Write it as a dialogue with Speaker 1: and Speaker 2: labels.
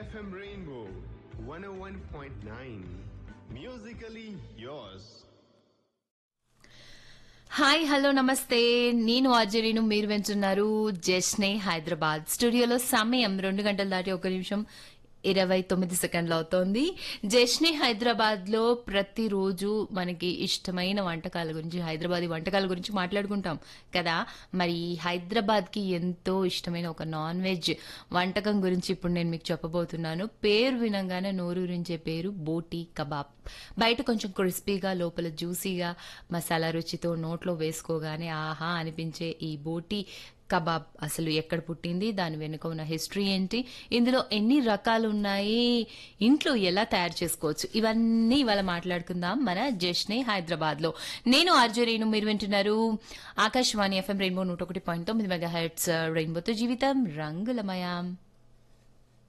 Speaker 1: FM Rainbow 101.9. Musically yours.
Speaker 2: Hi hello నమస్తే నేను అజరీను మీరు వింటున్నారు జస్నే హైదరాబాద్ స్టూడియోలో సమయం రెండు గంటల దాటి ఒక నిమిషం ఇరవై తొమ్మిది సెకండ్లు అవుతోంది జస్నే హైదరాబాద్ లో ప్రతిరోజు మనకి ఇష్టమైన వంటకాల గురించి హైదరాబాదీ వంటకాల గురించి మాట్లాడుకుంటాం కదా మరి హైదరాబాద్ కి ఎంతో ఇష్టమైన ఒక నాన్ వెజ్ వంటకం గురించి ఇప్పుడు నేను మీకు చెప్పబోతున్నాను పేరు వినంగానే నోరూరించే పేరు బోటీ కబాబ్ బయట కొంచెం క్రిస్పీగా లోపల జ్యూసీగా మసాలా రుచితో నోట్లో వేసుకోగానే ఆహా అనిపించే ఈ బోటీ కబాబ్ అసలు ఎక్కడ పుట్టింది దాని వెనుక ఉన్న హిస్టరీ ఏంటి ఇందులో ఎన్ని రకాలు ఉన్నాయి ఇంట్లో ఎలా తయారు చేసుకోవచ్చు ఇవన్నీ ఇవాళ మాట్లాడుకుందాం మన జష్నే హైదరాబాద్ లో నేను ఆర్జరీను మీరు వింటున్నారు ఆకాశవాణి ఎఫ్ఎం రెయిన్బో నూట ఒకటి పాయింట్ తొమ్మిది మెగా హెడ్స్ రెయిన్బోతో జీవితం రంగులమయం